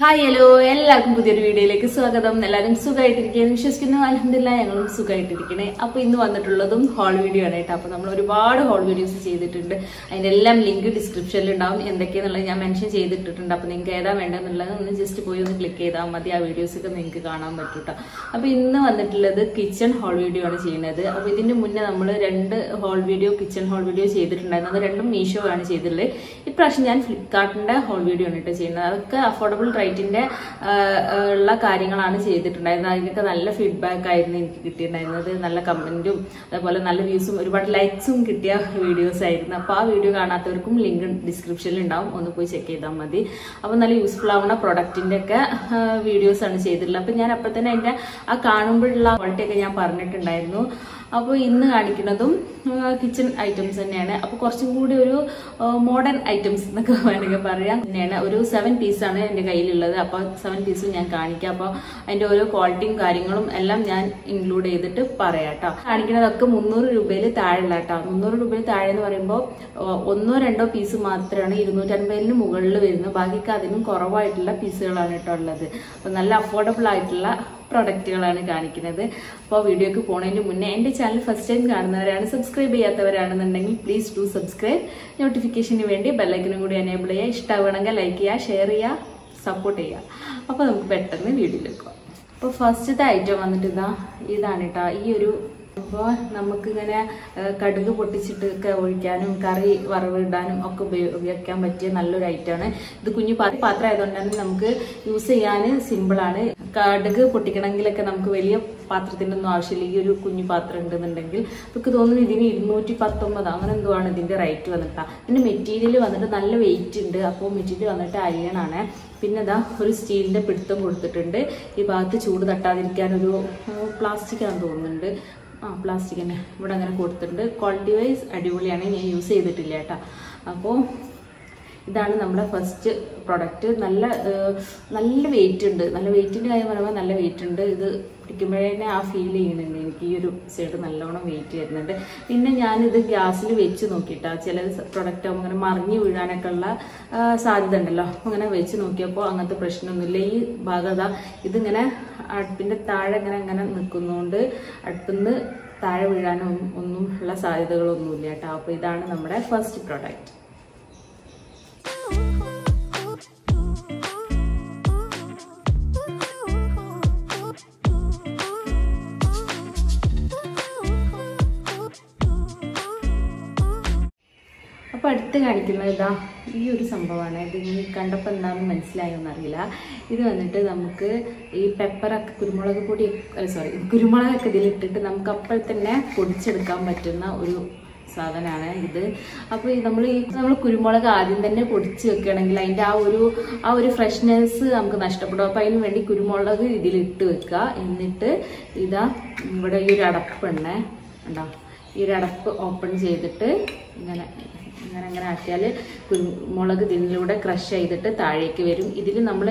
Hi hello എല്ലാവർക്കും പുതിയൊരു വീഡിയോയിലേക്ക് സ്വാഗതം എല്ലാവരും സുഖമായിട്ടിരിക്കുകയെന്ന് വിശ്വസിക്കുന്നു അലഹമില്ല ഞങ്ങളും സുഖമായിട്ടിരിക്കണേ അപ്പൊ ഇന്ന് വന്നിട്ടുള്ളതും ഹോൾ വീഡിയോ ആണ് കേട്ടോ അപ്പൊ നമ്മൾ ഒരുപാട് ഹോൾ വീഡിയോസ് ചെയ്തിട്ടുണ്ട് അതിന്റെ എല്ലാം ലിങ്ക് ഡിസ്ക്രിപ്ഷനിൽ ഉണ്ടാവും എന്തൊക്കെയാന്നുള്ളത് ഞാൻ മെൻഷൻ ചെയ്തിട്ടിട്ടുണ്ട് അപ്പൊ നിങ്ങൾക്ക് ഏതാ വേണ്ടതെന്നുള്ളത് ഒന്ന് ജസ്റ്റ് പോയി ഒന്ന് ക്ലിക്ക് ചെയ്താൽ മതി ആ വീഡിയോസ് ഒക്കെ നിങ്ങൾക്ക് കാണാൻ പറ്റും കേട്ടോ അപ്പൊ ഇന്ന് വന്നിട്ടുള്ളത് കിച്ചൺ ഹോൾ വീഡിയോ ആണ് ചെയ്യുന്നത് അപ്പൊ ഇതിന്റെ മുന്നേ നമ്മൾ രണ്ട് haul video kitchen haul video ചെയ്തിട്ടുണ്ടായിരുന്നു അത് രണ്ടും മീഷോ ആണ് ചെയ്തിട്ടുള്ളത് ഇപ്രാവശ്യം ഞാൻ ഫ്ലിപ്കാർട്ടിന്റെ ഹോൾ വീഡിയോ ആണ് കേട്ടോ ചെയ്യുന്നത് അതൊക്കെ അഫോർഡബിൾ റേറ്റിന്റെ ഉള്ള കാര്യങ്ങളാണ് ചെയ്തിട്ടുണ്ടായിരുന്നത് അതിനൊക്കെ നല്ല ഫീഡ്ബാക്ക് ആയിരുന്നു എനിക്ക് കിട്ടിയിട്ടുണ്ടായിരുന്നത് നല്ല കമന്റും അതേപോലെ നല്ല വ്യൂസും ഒരുപാട് ലൈക്സും കിട്ടിയ വീഡിയോസ് ആയിരുന്നു അപ്പോൾ ആ വീഡിയോ കാണാത്തവർക്കും ലിങ്ക് ഡിസ്ക്രിപ്ഷനിൽ ഉണ്ടാവും ഒന്ന് പോയി ചെക്ക് ചെയ്താൽ മതി അപ്പോൾ നല്ല യൂസ്ഫുൾ ആവുന്ന പ്രൊഡക്റ്റിന്റെ ഒക്കെ വീഡിയോസ് ആണ് ചെയ്തിട്ടുള്ളത് അപ്പോൾ ഞാൻ അപ്പോൾ തന്നെ അതിന്റെ ആ കാണുമ്പോഴുള്ള ക്വാളിറ്റി ഒക്കെ ഞാൻ പറഞ്ഞിട്ടുണ്ടായിരുന്നു അപ്പോൾ ഇന്ന് കാണിക്കുന്നതും കിച്ചൺ ഐറ്റംസ് തന്നെയാണ് അപ്പോൾ കുറച്ചും കൂടി ഒരു മോഡേൺ ഐറ്റംസ് എന്നൊക്കെ വേണമെങ്കിൽ പറയാം തന്നെയാണ് ഒരു സെവൻ പീസാണ് എൻ്റെ കയ്യിലുള്ളത് അപ്പോൾ സെവൻ പീസും ഞാൻ കാണിക്കാം അപ്പോൾ അതിൻ്റെ ഓരോ ക്വാളിറ്റിയും കാര്യങ്ങളും എല്ലാം ഞാൻ ഇൻക്ലൂഡ് ചെയ്തിട്ട് പറയാം കേട്ടോ കാണിക്കുന്നതൊക്കെ മുന്നൂറ് രൂപയിൽ താഴെയുള്ള കേട്ടോ മുന്നൂറ് രൂപയിൽ താഴെ എന്ന് പറയുമ്പോൾ ഒന്നോ രണ്ടോ പീസ് മാത്രമാണ് ഇരുന്നൂറ്റൻപതിന് മുകളിൽ വരുന്നത് ബാക്കിയൊക്കെ അതിനും കുറവായിട്ടുള്ള പീസുകളാണ് കേട്ടോ ഉള്ളത് അപ്പോൾ നല്ല അഫോർഡബിൾ ആയിട്ടുള്ള പ്രൊഡക്റ്റുകളാണ് കാണിക്കുന്നത് അപ്പോൾ വീഡിയോക്ക് പോണതിന് മുന്നേ എൻ്റെ ചാനൽ ഫസ്റ്റ് ടൈം കാണുന്നവരാണ് സബ്സ്ക്രൈബ് ചെയ്യാത്തവരാണെന്നുണ്ടെങ്കിൽ പ്ലീസ് ഡു സബ്സ്ക്രൈബ് നോട്ടിഫിക്കേഷന് വേണ്ടി ബെല്ലൈക്കനും കൂടി എനേബിൾ ചെയ്യുക ഇഷ്ടമാണെങ്കിൽ ലൈക്ക് ചെയ്യുക ഷെയർ ചെയ്യുക സപ്പോർട്ട് ചെയ്യുക അപ്പോൾ നമുക്ക് പെട്ടെന്ന് വീഡിയോയിലേക്ക് പോകാം അപ്പോൾ ഫസ്റ്റത്തെ ഐറ്റം വന്നിട്ട് ഇതാ ഇതാണ് കേട്ടോ ഈ ഒരു അപ്പോൾ നമുക്കിങ്ങനെ കടുക് പൊട്ടിച്ചിട്ട് ഒക്കെ ഒഴിക്കാനും കറി വറവിടാനും ഒക്കെ ഉപയോഗിക്കാൻ പറ്റിയ നല്ലൊരു ഐറ്റമാണ് ഇത് കുഞ്ഞു പാത്രം ആയതുകൊണ്ട് തന്നെ നമുക്ക് യൂസ് ചെയ്യാൻ സിമ്പിളാണ് കടുക് പൊട്ടിക്കണമെങ്കിലൊക്കെ നമുക്ക് വലിയ പാത്രത്തിൻ്റെ ഒന്നും ആവശ്യമില്ല ഈ ഒരു കുഞ്ഞു പാത്രം ഉണ്ടെന്നുണ്ടെങ്കിൽ നമുക്ക് തോന്നുന്നു ഇതിന് ഇരുന്നൂറ്റി പത്തൊമ്പത് അങ്ങനെ എന്തോ ആണ് ഇതിൻ്റെ റേറ്റ് വന്നിട്ടാ പിന്നെ മെറ്റീരിയൽ വന്നിട്ട് നല്ല വെയിറ്റ് ഉണ്ട് അപ്പോൾ മെറ്റീരിയൽ വന്നിട്ട് അയൺ ആണ് പിന്നെ ഇതാ ഒരു സ്റ്റീലിൻ്റെ പിടുത്തം കൊടുത്തിട്ടുണ്ട് ഈ ഭാഗത്ത് ചൂട് തട്ടാതിരിക്കാൻ ഒരു പ്ലാസ്റ്റിക് ആണെന്ന് തോന്നുന്നുണ്ട് ആ പ്ലാസ്റ്റിക് തന്നെ ഇവിടെ അങ്ങനെ കൊടുത്തിട്ടുണ്ട് ക്വാളിറ്റി വൈസ് അടിപൊളിയാണ് ഞാൻ യൂസ് ചെയ്തിട്ടില്ല കേട്ടോ അപ്പോൾ ഇതാണ് നമ്മുടെ ഫസ്റ്റ് പ്രൊഡക്റ്റ് നല്ല നല്ല വെയിറ്റ് ഉണ്ട് നല്ല വെയിറ്റിൻ്റെ കാര്യം പറയുമ്പോൾ നല്ല വെയിറ്റ് ഉണ്ട് ഇത് പിടിക്കുമ്പോഴേ ആ ഫീൽ ചെയ്യുന്നുണ്ട് എനിക്ക് ഈ ഒരു സൈഡ് നല്ലോണം വെയിറ്റ് വരുന്നുണ്ട് പിന്നെ ഞാനിത് ഗ്യാസിൽ വെച്ച് നോക്കിയിട്ടാ ചില പ്രൊഡക്റ്റ് ആകുമ്പോൾ അങ്ങനെ മറിഞ്ഞു വീഴാനൊക്കെ ഉള്ള സാധ്യത ഉണ്ടല്ലോ അങ്ങനെ വെച്ച് നോക്കിയപ്പോൾ അങ്ങനത്തെ പ്രശ്നമൊന്നുമില്ല ഈ ഭാഗത ഇതിങ്ങനെ അടുപ്പിൻ്റെ താഴെ ഇങ്ങനെ അങ്ങനെ നിൽക്കുന്നതുകൊണ്ട് അടുപ്പിൽ നിന്ന് താഴെ വീഴാനും ഒന്നും ഉള്ള സാധ്യതകളൊന്നുമില്ല കേട്ടോ അപ്പോൾ ഇതാണ് നമ്മുടെ ഫസ്റ്റ് പ്രൊഡക്റ്റ് അപ്പോൾ അടുത്ത് കാണിക്കുന്നത് ഇതാ ഈ ഒരു സംഭവമാണ് ഇത് ഇനി കണ്ടപ്പോൾ എന്താണെന്ന് മനസ്സിലായോന്ന് അറിയില്ല ഇത് വന്നിട്ട് നമുക്ക് ഈ പെപ്പറൊക്കെ കുരുമുളക് പൊടി സോറി കുരുമുളകൊക്കെ ഇതിലിട്ടിട്ട് നമുക്ക് അപ്പോൾ തന്നെ പൊടിച്ചെടുക്കാൻ പറ്റുന്ന ഒരു സാധനമാണ് ഇത് അപ്പോൾ നമ്മൾ ഈ നമ്മൾ കുരുമുളക് ആദ്യം തന്നെ പൊടിച്ച് വെക്കുകയാണെങ്കിൽ അതിൻ്റെ ആ ഒരു ആ ഒരു ഫ്രഷ്നെസ് നമുക്ക് നഷ്ടപ്പെടും അപ്പോൾ അതിന് വേണ്ടി കുരുമുളക് ഇതിലിട്ട് വെക്കുക എന്നിട്ട് ഇതാ ഇവിടെ ഈ ഒരു അടപ്പുണ്ട് ഉണ്ടോ ഈ ഒരു അടപ്പ് ഓപ്പൺ ചെയ്തിട്ട് ഇങ്ങനെ ഇങ്ങനെ അങ്ങനെ ആക്കിയാൽ കുരുമുളക് ഇതിലൂടെ ക്രഷ് ചെയ്തിട്ട് താഴേക്ക് വരും ഇതിൽ നമ്മൾ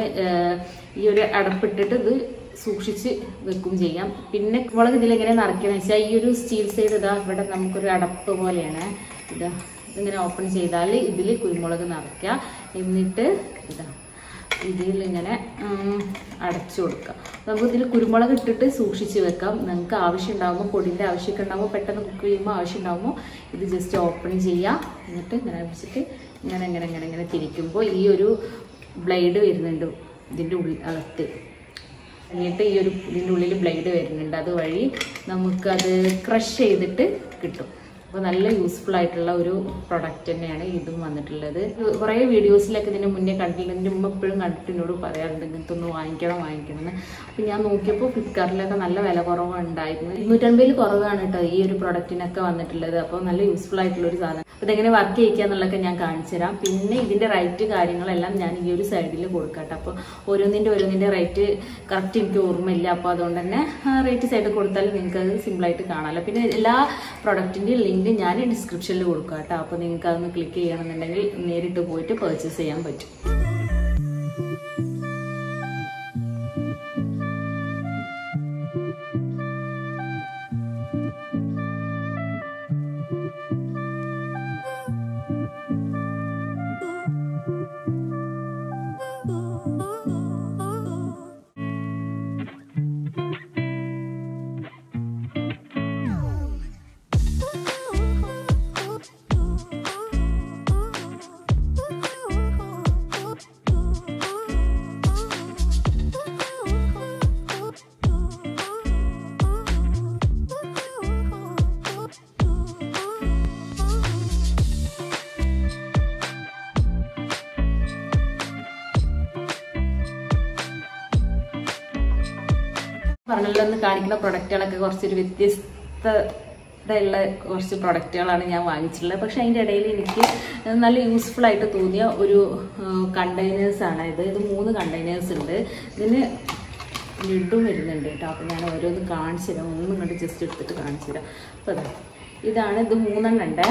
ഈ ഒരു അടപ്പിട്ടിട്ട് ഇത് സൂക്ഷിച്ച് വെക്കും ചെയ്യാം പിന്നെ മുളക് ഇതിലെങ്ങനെ നിറയ്ക്കുക വെച്ചാൽ ഈ ഒരു സ്റ്റീൽ സൈഡ് ഇതാ ഇവിടെ നമുക്കൊരു അടപ്പ് പോലെയാണ് ഇതാ ഇതിങ്ങനെ ഓപ്പൺ ചെയ്താൽ ഇതിൽ കുരുമുളക് നിറയ്ക്കുക എന്നിട്ട് ഇതാ ഇതിലിങ്ങനെ അടച്ചു കൊടുക്കുക നമുക്ക് ഇതിൽ കുരുമുളക് ഇട്ടിട്ട് സൂക്ഷിച്ച് വെക്കാം നിങ്ങൾക്ക് ആവശ്യം ഉണ്ടാകുമ്പോൾ പൊടിൻ്റെ ആവശ്യമൊക്കെ ഉണ്ടാകുമ്പോൾ പെട്ടെന്ന് കുക്ക് ചെയ്യുമ്പോൾ ആവശ്യം ഉണ്ടാകുമ്പോൾ ഇത് ജസ്റ്റ് ഓപ്പൺ ചെയ്യുക എന്നിട്ട് ഇങ്ങനെ വെച്ചിട്ട് ഇങ്ങനെ ഇങ്ങനെ ഇങ്ങനെ ഇങ്ങനെ തിരിക്കുമ്പോൾ ഈ ഒരു ബ്ലേഡ് വരുന്നുണ്ട് ഇതിൻ്റെ ഉള്ളിൽ അകത്ത് എന്നിട്ട് ഈ ഒരു ഇതിൻ്റെ ഉള്ളിൽ ബ്ലേഡ് വരുന്നുണ്ട് അതുവഴി നമുക്കത് ക്രഷ് ചെയ്തിട്ട് കിട്ടും അപ്പോൾ നല്ല യൂസ്ഫുൾ ആയിട്ടുള്ള ഒരു പ്രൊഡക്റ്റ് തന്നെയാണ് ഇതും വന്നിട്ടുള്ളത് കുറേ വീഡിയോസിലൊക്കെ ഇതിന് മുന്നേ കണ്ടിട്ടുണ്ട് എൻ്റെ ഉമ്മ എപ്പോഴും കണ്ടിട്ട് എന്നോട് പറയാറുണ്ട് ഇങ്ങനത്തെ ഒന്ന് വാങ്ങിക്കണം വാങ്ങിക്കണം എന്ന് അപ്പോൾ ഞാൻ നോക്കിയപ്പോൾ ഫ്ലിപ്കാർട്ടിലൊക്കെ നല്ല വില കുറവുണ്ടായിരുന്നു ഇരുന്നൂറ്റമ്പതിൽ കുറവാണ് കേട്ടോ ഈ ഒരു പ്രൊഡക്റ്റിനൊക്കെ വന്നിട്ടുള്ളത് അപ്പോൾ നല്ല യൂസ്ഫുൾ ആയിട്ടുള്ള ഒരു സാധനം ഇതെങ്ങനെ വർക്ക് ചെയ്യിക്കുക എന്നുള്ളതൊക്കെ ഞാൻ കാണിച്ചു തരാം പിന്നെ ഇതിൻ്റെ റേറ്റ് കാര്യങ്ങളെല്ലാം ഞാൻ ഈ ഒരു സൈഡിൽ കൊടുക്കട്ടെ അപ്പോൾ ഓരോന്നിൻ്റെ ഓരോന്നിൻ്റെ റേറ്റ് കറക്റ്റ് എനിക്ക് ഓർമ്മയില്ല അപ്പോൾ അതുകൊണ്ട് തന്നെ റേറ്റ് സൈഡിൽ കൊടുത്താൽ നിങ്ങൾക്ക് അത് സിമ്പിളായിട്ട് കാണാമല്ലോ പിന്നെ എല്ലാ പ്രൊഡക്റ്റിൻ്റെയും ലിങ്ക് ഞാൻ ഡിസ്ക്രിപ്ഷനിൽ കൊടുക്കാം കേട്ടോ അപ്പോൾ നിങ്ങൾക്ക് അതൊന്ന് ക്ലിക്ക് ചെയ്യണമെന്നുണ്ടെങ്കിൽ നേരിട്ട് പോയിട്ട് പർച്ചേസ് ചെയ്യാൻ പറ്റും പറഞ്ഞല്ലോ ഒന്ന് കാണിക്കുന്ന പ്രൊഡക്റ്റുകളൊക്കെ കുറച്ചൊരു വ്യത്യസ്തതയുള്ള കുറച്ച് പ്രൊഡക്റ്റുകളാണ് ഞാൻ വാങ്ങിച്ചിട്ടുള്ളത് പക്ഷെ അതിൻ്റെ ഇടയിൽ എനിക്ക് നല്ല യൂസ്ഫുൾ ആയിട്ട് തോന്നിയ ഒരു കണ്ടെയ്നേഴ്സ് ആണ് ഇത് ഇത് മൂന്ന് കണ്ടെയ്നേഴ്സ് ഉണ്ട് ഇതിന് ലിഡും വരുന്നുണ്ട് കേട്ടോ അപ്പോൾ ഞാൻ ഓരോന്ന് കാണിച്ചു തരാം ഒന്നും കണ്ട് ജസ്റ്റ് എടുത്തിട്ട് കാണിച്ചു തരാം അപ്പോൾ അതാ ഇതാണ് ഇത് മൂന്നെണ്ണം ഉണ്ട്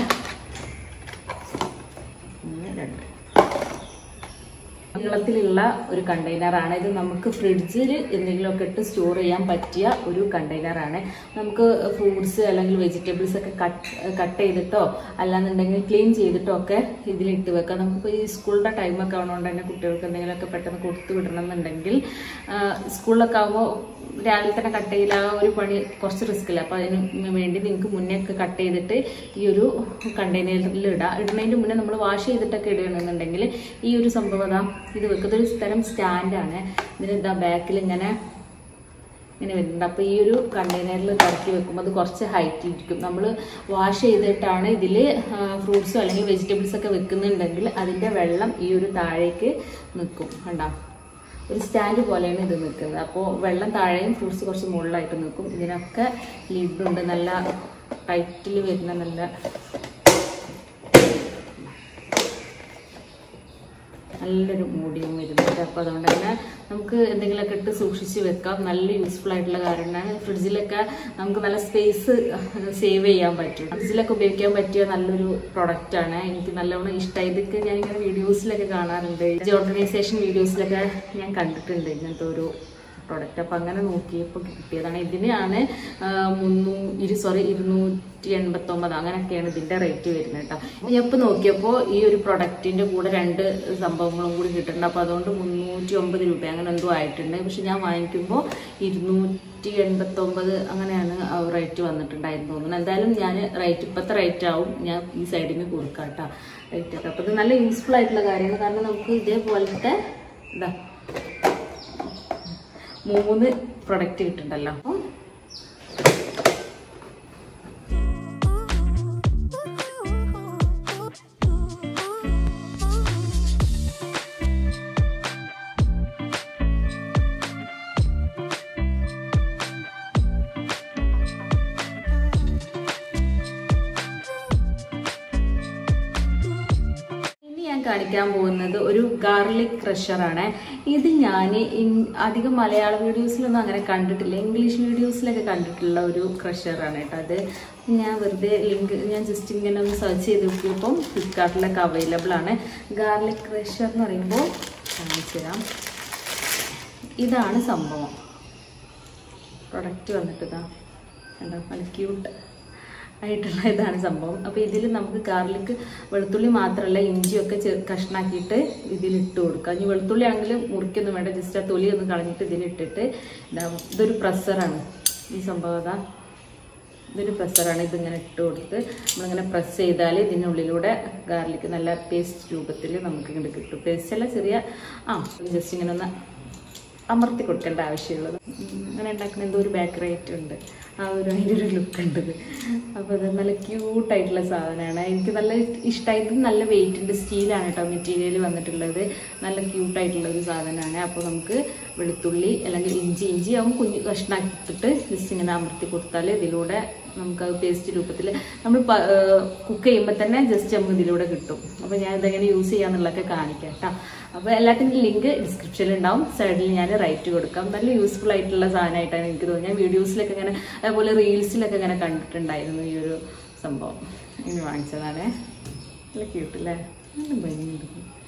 ഒന്ന് രണ്ട് നീളത്തിലുള്ള ഒരു കണ്ടെയ്നറാണ് ഇത് നമുക്ക് ഫ്രിഡ്ജിൽ എന്തെങ്കിലുമൊക്കെ ഇട്ട് സ്റ്റോർ ചെയ്യാൻ പറ്റിയ ഒരു കണ്ടെയ്നറാണ് നമുക്ക് ഫ്രൂട്ട്സ് അല്ലെങ്കിൽ വെജിറ്റബിൾസ് ഒക്കെ കട്ട് കട്ട് ചെയ്തിട്ടോ അല്ലാന്നുണ്ടെങ്കിൽ ക്ലീൻ ചെയ്തിട്ടോ ഒക്കെ ഇതിലിട്ട് വെക്കാം നമുക്കിപ്പോൾ ഈ സ്കൂളിൻ്റെ ടൈമൊക്കെ ആവുന്നതുകൊണ്ട് തന്നെ കുട്ടികൾക്ക് എന്തെങ്കിലുമൊക്കെ പെട്ടെന്ന് കൊടുത്തു വിടണം എന്നുണ്ടെങ്കിൽ സ്കൂളിലൊക്കെ ആകുമ്പോൾ രാവിലെ തന്നെ കട്ട് ചെയ്യില്ല ആ ഒരു പണി കുറച്ച് റിസ്ക് ഇല്ല അപ്പോൾ അതിന് വേണ്ടി നിങ്ങൾക്ക് മുന്നേ ഒക്കെ കട്ട് ചെയ്തിട്ട് ഈ ഒരു കണ്ടെയ്നറിൽ ഇടാം ഇടുന്നതിന് മുന്നേ നമ്മൾ വാഷ് ചെയ്തിട്ടൊക്കെ ഇടുകയാണെന്നുണ്ടെങ്കിൽ ഈ ഒരു സംഭവം ഇതാ ഇത് വെക്കുന്നത് ഒരു തരം സ്റ്റാൻഡാണ് ഇതിന് ഇതാ ബാക്കിൽ ഇങ്ങനെ ഇങ്ങനെ വരുന്നുണ്ട് അപ്പോൾ ഈ ഒരു കണ്ടെയ്നറിൽ ഇറക്കി വെക്കുമ്പോൾ അത് കുറച്ച് ഹൈറ്റ് ഇരിക്കും നമ്മൾ വാഷ് ചെയ്തിട്ടാണ് ഇതിൽ ഫ്രൂട്ട്സോ അല്ലെങ്കിൽ വെജിറ്റബിൾസ് ഒക്കെ വെക്കുന്നുണ്ടെങ്കിൽ അതിൻ്റെ വെള്ളം ഈ ഒരു താഴേക്ക് നിൽക്കും കണ്ടോ ഒരു സ്റ്റാൻഡ് പോലെയാണ് ഇത് നിൽക്കുന്നത് അപ്പോൾ വെള്ളം താഴെയും ഫ്രൂട്ട്സ് കുറച്ച് മുകളിലായിട്ട് നിൽക്കും ഇതിനൊക്കെ ലിഡുണ്ട് നല്ല ടൈറ്റിൽ വരുന്ന നല്ല നല്ലൊരു മൂടിയും വരുന്നുണ്ട് അപ്പോൾ അതുകൊണ്ട് തന്നെ നമുക്ക് എന്തെങ്കിലുമൊക്കെ ഇട്ട് സൂക്ഷിച്ച് വെക്കാം നല്ല യൂസ്ഫുൾ ആയിട്ടുള്ള കാര്യമാണ് ഫ്രിഡ്ജിലൊക്കെ നമുക്ക് നല്ല സ്പേസ് സേവ് ചെയ്യാൻ പറ്റും ഫ്രിഡ്ജിലൊക്കെ ഉപയോഗിക്കാൻ പറ്റിയ നല്ലൊരു പ്രൊഡക്റ്റാണ് എനിക്ക് നല്ലവണ്ണം ഇഷ്ടമായി ഇതൊക്കെ ഞാനിങ്ങനെ വീഡിയോസിലൊക്കെ കാണാറുണ്ട് ഓർഗനൈസേഷൻ വീഡിയോസിലൊക്കെ ഞാൻ കണ്ടിട്ടുണ്ട് ഇങ്ങനത്തെ ഒരു പ്രോഡക്റ്റ് അപ്പം അങ്ങനെ നോക്കിയപ്പോൾ കിട്ടിയതാണ് ഇതിനാണ് മുന്നൂ ഇരു സോറി ഇരുന്നൂറ്റി എൺപത്തൊമ്പത് അങ്ങനെയൊക്കെയാണ് ഇതിൻ്റെ റേറ്റ് വരുന്നത് കേട്ടോ ഞാൻ ഇപ്പോൾ നോക്കിയപ്പോൾ ഈ ഒരു പ്രൊഡക്റ്റിൻ്റെ കൂടെ രണ്ട് സംഭവങ്ങളും കൂടി കിട്ടുന്നുണ്ട് അപ്പോൾ അതുകൊണ്ട് മുന്നൂറ്റി ഒമ്പത് രൂപ അങ്ങനെ എന്തോ ആയിട്ടുണ്ട് പക്ഷെ ഞാൻ വാങ്ങിക്കുമ്പോൾ ഇരുന്നൂറ്റി എൺപത്തൊമ്പത് അങ്ങനെയാണ് റേറ്റ് വന്നിട്ടുണ്ടായിരുന്നു തോന്നുന്നു എന്തായാലും ഞാൻ റേറ്റ് ഇപ്പോഴത്തെ റേറ്റ് ആവും ഞാൻ ഈ സൈഡിൽ കൊടുക്കാം കേട്ടോ റേറ്റ് ഒക്കെ അപ്പോൾ ഇത് നല്ല യൂസ്ഫുൾ ആയിട്ടുള്ള കാര്യമാണ് കാരണം നമുക്ക് ഇതേപോലത്തെ ഇതാ മൂന്ന് പ്രൊഡക്റ്റ് കിട്ടുന്നുണ്ടല്ലോ അപ്പം ഇനി ഞാൻ കാണിക്കാൻ പോകുന്നത് ഒരു ഗാർലിക് ക്രഷറാണ് ഇത് ഞാൻ അധികം മലയാള വീഡിയോസിലൊന്നും അങ്ങനെ കണ്ടിട്ടില്ല ഇംഗ്ലീഷ് വീഡിയോസിലൊക്കെ കണ്ടിട്ടുള്ള ഒരു ക്രഷറാണ് കേട്ടോ അത് ഞാൻ വെറുതെ ലിങ്ക് ഞാൻ ജസ്റ്റ് ഇങ്ങനെ ഒന്ന് സെർച്ച് ചെയ്ത് നോക്കിയപ്പം ഫ്ലിപ്കാർട്ടിലൊക്കെ അവൈലബിൾ ആണ് ഗാർലിക് ക്രഷർ എന്ന് പറയുമ്പോൾ കാണിച്ചു തരാം ഇതാണ് സംഭവം പ്രൊഡക്റ്റ് വന്നിട്ട് ഇതാ കണ്ടോ നല്ല ക്യൂട്ട് ആയിട്ടുള്ള ഇതാണ് സംഭവം അപ്പോൾ ഇതിൽ നമുക്ക് ഗാർലിക് വെളുത്തുള്ളി മാത്രമല്ല ഇഞ്ചിയൊക്കെ ചെ കഷ്ണാക്കിയിട്ട് ഇതിലിട്ട് കൊടുക്കുക ഇനി വെളുത്തുള്ളി ആണെങ്കിൽ മുറിക്കൊന്നും വേണ്ട ജസ്റ്റ് ആ തൊലി ഒന്ന് കളഞ്ഞിട്ട് ഇതിലിട്ടിട്ട് ഇതാവും ഇതൊരു പ്രസ്സറാണ് ഈ സംഭവം അതാ ഇതൊരു പ്രസ്സറാണ് ഇതിങ്ങനെ ഇട്ട് കൊടുത്ത് നമ്മളിങ്ങനെ പ്രസ് ചെയ്താൽ ഇതിനുള്ളിലൂടെ ഗാർലിക് നല്ല പേസ്റ്റ് രൂപത്തിൽ നമുക്ക് ഇങ്ങോട്ട് കിട്ടും പേസ്റ്റ് അല്ല ചെറിയ ആ ജസ്റ്റ് ഇങ്ങനെ ഒന്ന് അമർത്തി കൊടുക്കേണ്ട ആവശ്യമുള്ളത് ഉം, അങ്ങനെ ഉണ്ടാക്കുന്ന എന്തോ ഒരു ബേക്കറി ഐറ്റം ഉണ്ട് ആ ഒരു അതിൻ്റെ ഒരു ലുക്ക് ഉണ്ട് ഇത് അപ്പോൾ ഇത് നല്ല ക്യൂട്ടായിട്ടുള്ള സാധനമാണ് എനിക്ക് നല്ല ഇഷ്ടമായി ഇത് നല്ല വെയിറ്റ് ഉണ്ട് സ്റ്റീലാണ് കേട്ടോ മെറ്റീരിയൽ വന്നിട്ടുള്ളത് നല്ല ക്യൂട്ടായിട്ടുള്ള ഒരു സാധനമാണ് അപ്പോൾ നമുക്ക് വെളുത്തുള്ളി അല്ലെങ്കിൽ ഇഞ്ചി ഇഞ്ചി ആകുമ്പോൾ കുഞ്ഞ് കഷ്ണാക്കിയിട്ട് ജസ്റ്റ് ഇങ്ങനെ അമർത്തി കൊടുത്താൽ ഇതിലൂടെ നമുക്ക് അത് പേസ്റ്റ് രൂപത്തിൽ നമ്മൾ കുക്ക് ചെയ്യുമ്പോൾ തന്നെ ജസ്റ്റ് നമുക്ക് ഇതിലൂടെ കിട്ടും അപ്പോൾ ഞാൻ ഇതെങ്ങനെ യൂസ് ചെയ്യാന്നുള്ളതൊക്കെ കാണിക്കാം കേട്ടോ അപ്പോൾ എല്ലാത്തിൻ്റെ ലിങ്ക് ഡിസ്ക്രിപ്ഷനിൽ ഉണ്ടാവും സൈഡിൽ ഞാൻ റൈറ്റ് കൊടുക്കാം നല്ല യൂസ്ഫുൾ ആയിട്ടുള്ള സാധനമായിട്ടാണ് എനിക്ക് തോന്നുന്നത് ഞാൻ വീഡിയോസിലൊക്കെ ഇങ്ങനെ അതേപോലെ റീൽസിലൊക്കെ ഇങ്ങനെ കണ്ടിട്ടുണ്ടായിരുന്നു ഈ ഒരു സംഭവം ഇനി വാങ്ങിച്ചതാണ് നല്ല ക്യൂട്ടല്ലേ നല്ല ഭംഗിയുണ്ട്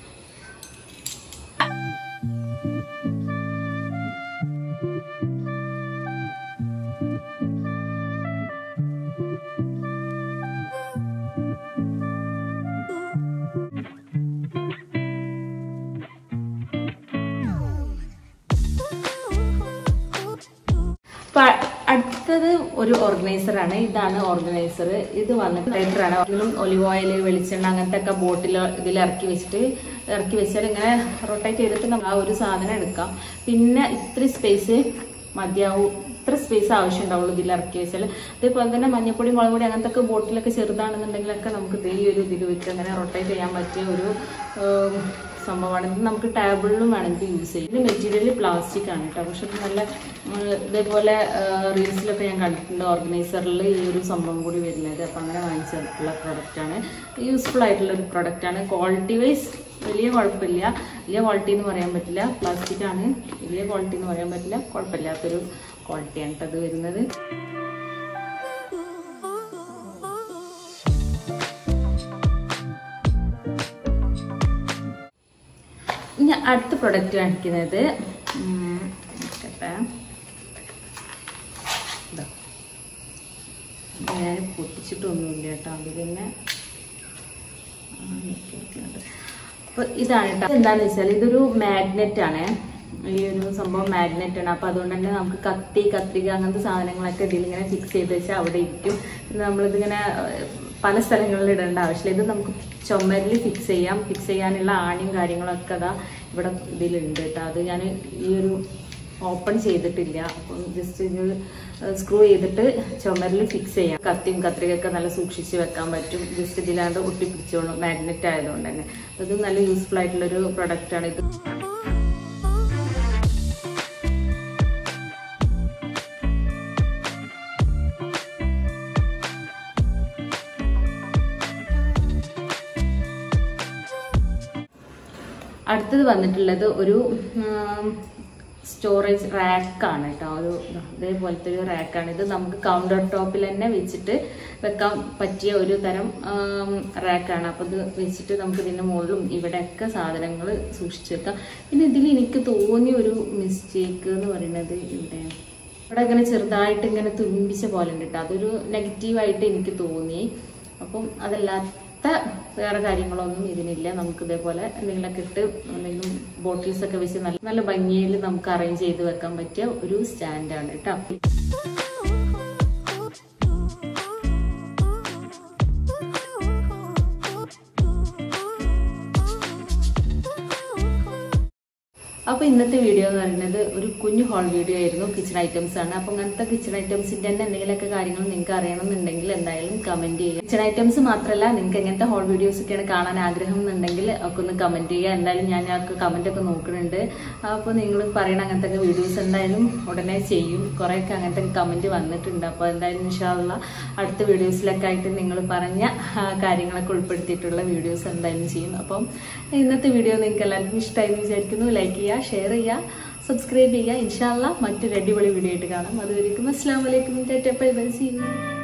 അപ്പൊ അടുത്തത് ഒരു ഓർഗനൈസർ ആണ് ഇതാണ് ഓർഗനൈസർ ഇത് വന്നിട്ട് ലെറ്ററാണ് ഇതിലും ഒലിവ് ഓയിൽ വെളിച്ചെണ്ണ അങ്ങനത്തെ ഒക്കെ ബോട്ടിൽ ഇതിൽ ഇറക്കി വെച്ചിട്ട് ഇറക്കി വെച്ചാൽ ഇങ്ങനെ റൊട്ടേറ്റ് ചെയ്തിട്ട് നമ്മൾ ആ ഒരു സാധനം എടുക്കാം പിന്നെ ഇത്ര സ്പേസ് മതിയാവും ഇത്ര സ്പേസ് ആവശ്യം ഉണ്ടാവുള്ളൂ ഇതിൽ ഇറക്കി വെച്ചാൽ അതേപോലെ തന്നെ മഞ്ഞപ്പൊടി മുളക് പൊടി അങ്ങനത്തെ ഒക്കെ ബോട്ടിലൊക്കെ ചെറുതാണെന്നുണ്ടെങ്കിലൊക്കെ നമുക്ക് ദേ ഈ ഒരു ഇതിൽ വെച്ച് അങ്ങനെ റൊട്ടേറ്റ് ചെയ്യാൻ പറ്റിയ ഒരു സംഭവമാണ് ഇത് നമുക്ക് ടേബിളിലും വേണമെങ്കിൽ യൂസ് ചെയ്യും ഇത് മെറ്റീരിയൽ പ്ലാസ്റ്റിക് ആണ് കേട്ടോ പക്ഷെ ഇത് നല്ല ഉം, ഇതേപോലെ റീൽസിലൊക്കെ ഞാൻ കണ്ടിട്ടുണ്ട് ഓർഗനൈസറിൽ ഈ ഒരു സംഭവം കൂടി വരുന്നത് അപ്പം അങ്ങനെ വാങ്ങിച്ചിട്ടുള്ള പ്രൊഡക്റ്റാണ് യൂസ്ഫുൾ ആയിട്ടുള്ള ഒരു പ്രൊഡക്റ്റാണ് ക്വാളിറ്റി വൈസ് വലിയ കുഴപ്പമില്ല വലിയ ക്വാളിറ്റി എന്ന് പറയാൻ പറ്റില്ല പ്ലാസ്റ്റിക് ആണ് വലിയ ക്വാളിറ്റി എന്ന് പറയാൻ പറ്റില്ല കുഴപ്പമില്ലാത്തൊരു ക്വാളിറ്റിയാണ് കേട്ടോ അത് വരുന്നത് ഇനി അടുത്ത പ്രൊഡക്റ്റ് കാണിക്കുന്നത് ഉം, നോക്കട്ടെ. ഇതാ. ഇത് ഞാൻ പൊട്ടിച്ചിട്ടൊന്നുമില്ല കേട്ടോ അത് പിന്നെ അപ്പൊ ഇതാണ് കേട്ടോ എന്താന്ന് വെച്ചാൽ ഇതൊരു മാഗ്നറ്റ് ആണ് ഈ ഒരു സംഭവം മാഗ്നറ്റ് ആണ് അപ്പൊ അതുകൊണ്ട് തന്നെ നമുക്ക് കത്തി കത്രിക അങ്ങനത്തെ സാധനങ്ങളൊക്കെ ഇതിൽ ഇങ്ങനെ ഫിക്സ് ചെയ്ത് വെച്ചാൽ അവിടെ ഇരിക്കും പിന്നെ നമ്മളിതിങ്ങനെ ഏഹ്, പല സ്ഥലങ്ങളിൽ ഇടേണ്ട ആവശ്യമില്ല ഇത് നമുക്ക് ചുമരിൽ ഫിക്സ് ചെയ്യാം ഫിക്സ് ചെയ്യാനുള്ള ആണിയും കാര്യങ്ങളൊക്കെ അതാ ഇവിടെ ഇതിലുണ്ട് കേട്ടോ അത് ഞാൻ ഈ ഒരു ഓപ്പൺ ചെയ്തിട്ടില്ല അപ്പം ജസ്റ്റ് ഇത് സ്ക്രൂ ചെയ്തിട്ട് ചുമരിൽ ഫിക്സ് ചെയ്യാം കത്തിയും കത്രികയൊക്കെ നല്ല സൂക്ഷിച്ച് വെക്കാൻ പറ്റും ജസ്റ്റ് ഇതിലാണ്ട് ഒട്ടിപ്പിടിച്ചോളും മാഗ്നറ്റ് ആയതുകൊണ്ട് തന്നെ ഇത് നല്ല യൂസ്ഫുൾ ആയിട്ടുള്ളൊരു പ്രൊഡക്റ്റ് ആണ് ഇത് അടുത്തത് വന്നിട്ടുള്ളത് ഒരു സ്റ്റോറേജ് റാക്കാണ് കേട്ടോ ഒരു ദാ ഇതേപോലത്തെ ഒരു റാക്കാണ് ഇത് നമുക്ക് കൗണ്ടർ ടോപ്പിൽ തന്നെ വെച്ചിട്ട് വെക്കാൻ പറ്റിയ ഒരു തരം റാക്കാണ് അപ്പോൾ ഇത് വെച്ചിട്ട് നമുക്ക് ഇതിൻ്റെ മുകളിലും ഇവിടെയൊക്കെ സാധനങ്ങൾ സൂക്ഷിച്ച് വെക്കാം പിന്നെ ഇതിൽ എനിക്ക് തോന്നിയ ഒരു മിസ്റ്റേക്ക് എന്ന് പറയുന്നത് ഇവിടെ ഇവിടെ ഇങ്ങനെ ചെറുതായിട്ട് ഇങ്ങനെ തുമ്പിച്ച പോലെ ഉണ്ട് കേട്ടോ അതൊരു നെഗറ്റീവായിട്ട് എനിക്ക് തോന്നി അപ്പം അതല്ലാത്ത വേറെ കാര്യങ്ങളൊന്നും ഇതിനില്ല നമുക്ക് ഇതേപോലെ എന്തെങ്കിലുമൊക്കെ ഇട്ട് എന്തെങ്കിലും ബോട്ടിൽസ് ഒക്കെ വെച്ച് നല്ല നല്ല ഭംഗിയിൽ നമുക്ക് അറേഞ്ച് ചെയ്ത് വെക്കാൻ പറ്റിയ ഒരു സ്റ്റാൻഡാണ് കേട്ടോ അപ്പോൾ ഇന്നത്തെ വീഡിയോ എന്ന് പറയുന്നത് ഒരു കുഞ്ഞു ഹോൾ വീഡിയോ ആയിരുന്നു കിച്ചൺ ഐറ്റംസ് ആണ് അപ്പോൾ അങ്ങനത്തെ കിച്ചൺ ഐറ്റംസിന്റെ തന്നെ എന്തെങ്കിലുമൊക്കെ കാര്യങ്ങൾ നിങ്ങൾക്ക് അറിയണമെന്നുണ്ടെങ്കിൽ എന്തായാലും കമന്റ് ചെയ്യുക കിച്ചൺ ഐറ്റംസ് മാത്രമല്ല നിങ്ങൾക്ക് എങ്ങനത്തെ ഹോൾ വീഡിയോസ് ഒക്കെയാണ് കാണാൻ ആഗ്രഹം എന്നുണ്ടെങ്കിൽ ഒക്കെ ഒന്ന് കമന്റ് ചെയ്യുക എന്തായാലും ഞാൻ ആ കമന്റ് ഒക്കെ നോക്കുന്നുണ്ട് അപ്പോൾ നിങ്ങൾ പറയുന്ന അങ്ങനത്തെ വീഡിയോസ് എന്തായാലും ഉടനെ ചെയ്യും കുറേയൊക്കെ അങ്ങനത്തെ കമന്റ് വന്നിട്ടുണ്ട് അപ്പോൾ എന്തായാലും ഇൻഷാള്ള അടുത്ത വീഡിയോസിലൊക്കെ ആയിട്ട് നിങ്ങൾ പറഞ്ഞ ആ, കാര്യങ്ങളൊക്കെ ഉൾപ്പെടുത്തിയിട്ടുള്ള വീഡിയോസ് എന്തായാലും ചെയ്യും അപ്പം ഇന്നത്തെ വീഡിയോ നിങ്ങൾക്ക് എല്ലാവർക്കും ഇഷ്ടമായി എന്ന് വിചാരിക്കുന്നു ലൈക്ക് ചെയ്യുക ഷെയർ ചെയ്യുക സബ്സ്ക്രൈബ് ചെയ്യുക ഇൻഷാല്ല മറ്റൊരു അടിപൊളി വീഡിയോ ആയിട്ട് കാണാം അതുവരെയും അസ്സാം വലൈക്കും ബൈ ബൈ സീ യു